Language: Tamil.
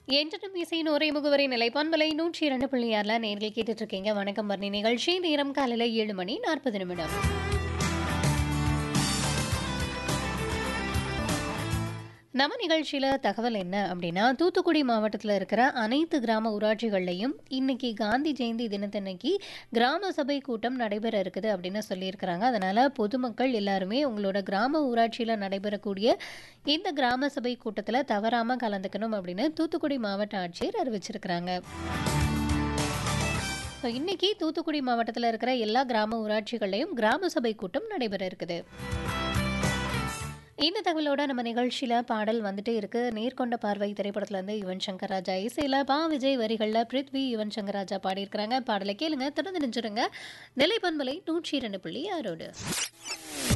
என்றும் இசையின் ஒரே முகவரி நிலைப்பான்மலை நூற்றி இரண்டு புள்ளி ஆறில் நேரில் கேட்டுட்டு இருக்கீங்க வணக்கம் வர்ணி நிகழ்ச்சி நேரம் காலையில் ஏழு மணி நாற்பது நிமிடம் நம்ம நிகழ்ச்சியில் தகவல் என்ன அப்படின்னா தூத்துக்குடி மாவட்டத்தில் இருக்கிற அனைத்து கிராம ஊராட்சிகள்லையும் இன்னைக்கு காந்தி ஜெயந்தி தினத்தன்னைக்கு கிராம சபை கூட்டம் நடைபெற இருக்குது அப்படின்னு சொல்லியிருக்கிறாங்க அதனால் பொதுமக்கள் எல்லாருமே உங்களோட கிராம ஊராட்சியில் நடைபெறக்கூடிய இந்த கிராம சபை கூட்டத்தில் தவறாமல் கலந்துக்கணும் அப்படின்னு தூத்துக்குடி மாவட்ட ஆட்சியர் அறிவிச்சிருக்கிறாங்க ஸோ இன்னைக்கு தூத்துக்குடி மாவட்டத்தில் இருக்கிற எல்லா கிராம ஊராட்சிகள்லையும் கிராம சபை கூட்டம் நடைபெற இருக்குது இந்த தகவலோட நம்ம நிகழ்ச்சியில் பாடல் வந்துட்டே இருக்கு நேர்கொண்ட பார்வை திரைப்படத்துல இருந்து யுவன் சங்கர் ராஜா இசையில் பா விஜய் வரிகளில் பிருத்வி யுவன் சங்கர் ராஜா பாடியிருக்கிறாங்க பாடலை கேளுங்க தொடர்ந்து நினைச்சிருங்க நிலை பண்பலை நூற்றி இரண்டு புள்ளி ஆறோடு